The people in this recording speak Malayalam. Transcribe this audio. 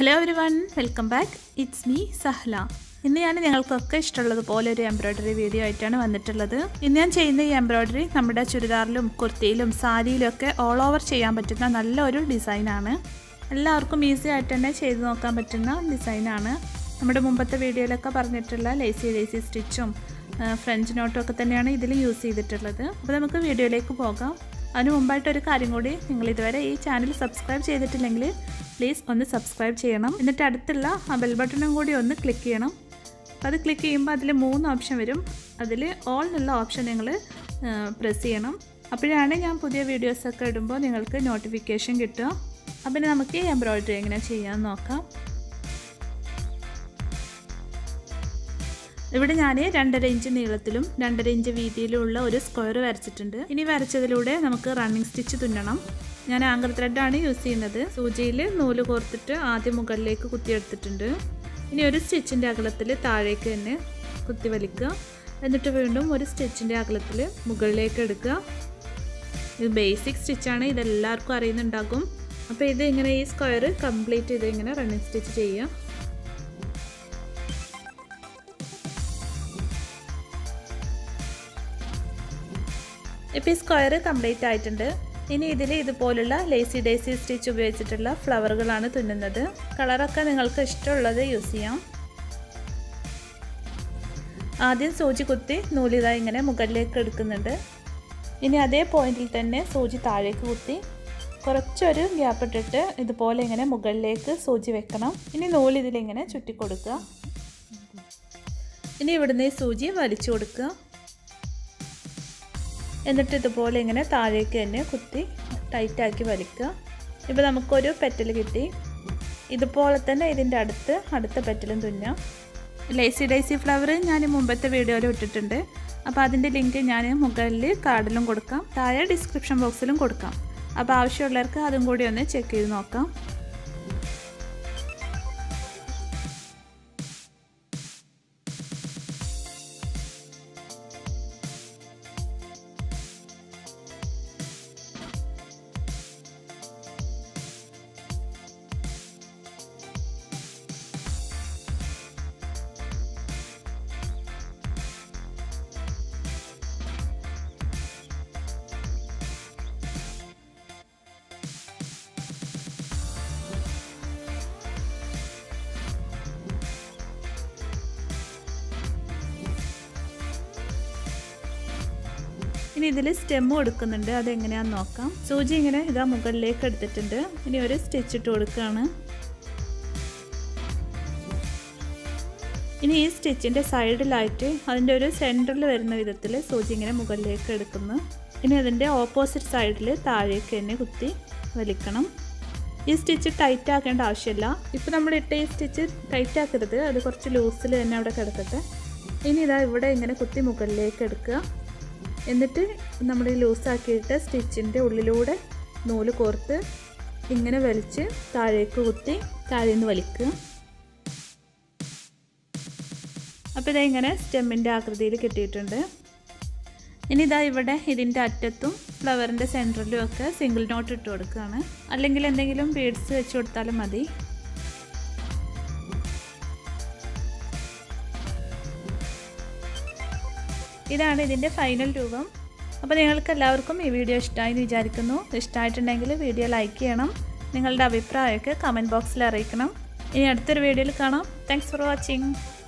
hello everyone welcome back it's me Sahla ഇന്ന് ഞാൻ ഞങ്ങൾക്കൊക്കെ ഇഷ്ടമുള്ളതുപോലെ ഒരു എംബ്രോയ്ഡറി വീഡിയോ ആയിട്ടാണ് വന്നിട്ടുള്ളത് ഇന്ന് ഞാൻ ചെയ്യുന്ന ഈ എംബ്രോയ്ഡറി നമ്മുടെ ചുരിദാറിലും കുർത്തിയിലും സാരിയിലും ഒക്കെ ഓൾ ഓവർ ചെയ്യാൻ പറ്റുന്ന നല്ലൊരു ഡിസൈനാണ് എല്ലാവർക്കും ഈസി ആയിട്ട് തന്നെ ചെയ്ത് നോക്കാൻ പറ്റുന്ന ഡിസൈനാണ് നമ്മുടെ മുമ്പത്തെ വീഡിയോയിലൊക്കെ പറഞ്ഞിട്ടുള്ള ലേസി ലേസി സ്റ്റിച്ചും ഫ്രഞ്ച് നോട്ടും ഒക്കെ തന്നെയാണ് ഇതിൽ യൂസ് ചെയ്തിട്ടുള്ളത് അപ്പോൾ നമുക്ക് വീഡിയോയിലേക്ക് പോകാം അതിന് മുമ്പായിട്ട് ഒരു കാര്യം കൂടി നിങ്ങൾ ഇതുവരെ ഈ ചാനൽ സബ്സ്ക്രൈബ് ചെയ്തിട്ടില്ലെങ്കിൽ പ്ലീസ് ഒന്ന് സബ്സ്ക്രൈബ് ചെയ്യണം എന്നിട്ട് അടുത്തുള്ള ആ ബെൽ ബട്ടണും കൂടി ഒന്ന് ക്ലിക്ക് ചെയ്യണം അപ്പോൾ അത് ക്ലിക്ക് ചെയ്യുമ്പോൾ അതിൽ മൂന്ന് ഓപ്ഷൻ വരും അതിൽ ഓൾ എന്നുള്ള ഓപ്ഷൻ നിങ്ങൾ പ്രസ് ചെയ്യണം അപ്പോഴാണ് ഞാൻ പുതിയ വീഡിയോസൊക്കെ ഇടുമ്പോൾ നിങ്ങൾക്ക് നോട്ടിഫിക്കേഷൻ കിട്ടുക അപ്പം ഇനി നമുക്ക് ഈ എംബ്രോയ്ഡറി എങ്ങനെ ചെയ്യാമെന്ന് നോക്കാം ഇവിടെ ഞാൻ രണ്ടര ഇഞ്ച് നീളത്തിലും രണ്ടര ഇഞ്ച് വീതിയിലുമുള്ള ഒരു സ്ക്വയർ വരച്ചിട്ടുണ്ട് ഇനി വരച്ചതിലൂടെ നമുക്ക് റണ്ണിങ് സ്റ്റിച്ച് തുന്നണം ഞാൻ ആങ്കർ ത്രെഡാണ് യൂസ് ചെയ്യുന്നത് സൂചിയിൽ നൂല് കോർത്തിട്ട് ആദ്യം മുകളിലേക്ക് കുത്തിയെടുത്തിട്ടുണ്ട് ഇനി ഒരു സ്റ്റിച്ചിൻ്റെ അകലത്തിൽ താഴേക്ക് തന്നെ കുത്തി വലിക്കുക എന്നിട്ട് വീണ്ടും ഒരു സ്റ്റിച്ചിൻ്റെ അകലത്തിൽ മുകളിലേക്ക് എടുക്കുക ഇത് ബേസിക് സ്റ്റിച്ചാണ് ഇതെല്ലാവർക്കും അറിയുന്നുണ്ടാകും അപ്പോൾ ഇത് ഇങ്ങനെ ഈ സ്ക്വയർ കംപ്ലീറ്റ് ചെയ്ത് ഇങ്ങനെ റണ്ണിങ് സ്റ്റിച്ച് ചെയ്യുക ഇപ്പോൾ ഈ സ്ക്വയർ കംപ്ലീറ്റ് ആയിട്ടുണ്ട് ഇനി ഇതിൽ ഇതുപോലുള്ള ലേസി ഡേസി സ്റ്റിച്ച് ഉപയോഗിച്ചിട്ടുള്ള ഫ്ലവറുകളാണ് തുന്നുന്നത് കളറൊക്കെ നിങ്ങൾക്ക് ഇഷ്ടമുള്ളത് യൂസ് ചെയ്യാം ആദ്യം സൂചി കുത്തി നൂലിത ഇങ്ങനെ മുകളിലേക്ക് എടുക്കുന്നുണ്ട് ഇനി അതേ പോയിന്റിൽ തന്നെ സൂചി താഴേക്ക് കുത്തി കുറച്ചൊരു ഗ്യാപ്പ് ഇട്ടിട്ട് ഇതുപോലെ ഇങ്ങനെ മുകളിലേക്ക് സൂചി വെക്കണം ഇനി നൂല് ഇതിലിങ്ങനെ ചുറ്റി കൊടുക്കുക ഇനി ഇവിടുന്ന് ഈ സൂചി വലിച്ചു കൊടുക്കുക എന്നിട്ട് ഇതുപോലെ ഇങ്ങനെ താഴേക്ക് തന്നെ കുത്തി ടൈറ്റാക്കി വലിക്കുക ഇപ്പോൾ നമുക്കൊരു പെറ്റൽ കിട്ടി ഇതുപോലെ തന്നെ ഇതിൻ്റെ അടുത്ത് അടുത്ത പെറ്റലും തുന്നാം ലേസി ഡേസി ഫ്ലവർ ഞാൻ മുമ്പത്തെ വീഡിയോയിൽ ഇട്ടിട്ടുണ്ട് അപ്പോൾ അതിൻ്റെ ലിങ്ക് ഞാൻ മുകളിൽ കാർഡിലും കൊടുക്കാം താഴെ ഡിസ്ക്രിപ്ഷൻ ബോക്സിലും കൊടുക്കാം അപ്പോൾ ആവശ്യമുള്ളവർക്ക് അതും കൂടി ഒന്ന് ചെക്ക് ചെയ്ത് നോക്കാം ഇനി ഇതിൽ സ്റ്റെമ്മ് കൊടുക്കുന്നുണ്ട് അതെങ്ങനെയാണെന്ന് നോക്കാം സൂചി ഇങ്ങനെ ഇതാ മുകളിലേക്ക് എടുത്തിട്ടുണ്ട് ഇനി ഒരു സ്റ്റിച്ച് ഇട്ട് കൊടുക്കുകയാണ് ഇനി ഈ സ്റ്റിച്ചിൻ്റെ സൈഡിലായിട്ട് അതിൻ്റെ ഒരു സെൻറ്ററിൽ വരുന്ന വിധത്തിൽ സൂചി ഇങ്ങനെ മുകളിലേക്ക് എടുക്കുന്നു ഇനി അതിൻ്റെ ഓപ്പോസിറ്റ് സൈഡിൽ താഴേക്ക് തന്നെ കുത്തി വലിക്കണം ഈ സ്റ്റിച്ച് ടൈറ്റ് ആക്കേണ്ട ആവശ്യമില്ല ഇപ്പോൾ നമ്മൾ ഇട്ട ഈ സ്റ്റിച്ച് ടൈറ്റ് ആക്കരുത് അത് കുറച്ച് ലൂസിൽ തന്നെ അവിടെ കിടക്കട്ടെ ഇനി ഇതാ ഇവിടെ ഇങ്ങനെ കുത്തി മുകളിലേക്ക് എടുക്കുക എന്നിട്ട് നമ്മൾ ഈ ലൂസാക്കിയിട്ട് സ്റ്റിച്ചിൻ്റെ ഉള്ളിലൂടെ നൂല് കോർത്ത് ഇങ്ങനെ വലിച്ച് താഴേക്ക് കുത്തി താഴെ നിന്ന് വലിക്കുക അപ്പോൾ ഇതാ ഇങ്ങനെ സ്റ്റെമ്മിൻ്റെ ആകൃതിയിൽ കിട്ടിയിട്ടുണ്ട് ഇനി ഇതാ ഇവിടെ ഇതിൻ്റെ അറ്റത്തും ഫ്ലവറിൻ്റെ സെൻറ്ററിലും ഒക്കെ സിംഗിൾ നോട്ട് ഇട്ട് കൊടുക്കുകയാണ് അല്ലെങ്കിൽ എന്തെങ്കിലും ബീഡ്സ് വെച്ച് കൊടുത്താലും മതി ഇതാണ് ഇതിൻ്റെ ഫൈനൽ രൂപം അപ്പോൾ നിങ്ങൾക്ക് എല്ലാവർക്കും ഈ വീഡിയോ ഇഷ്ടമായി എന്ന് വിചാരിക്കുന്നു ഇഷ്ടമായിട്ടുണ്ടെങ്കിൽ വീഡിയോ ലൈക്ക് ചെയ്യണം നിങ്ങളുടെ അഭിപ്രായമൊക്കെ കമൻറ്റ് ബോക്സിൽ അറിയിക്കണം ഇനി അടുത്തൊരു വീഡിയോയിൽ കാണാം താങ്ക്സ് ഫോർ വാച്ചിങ്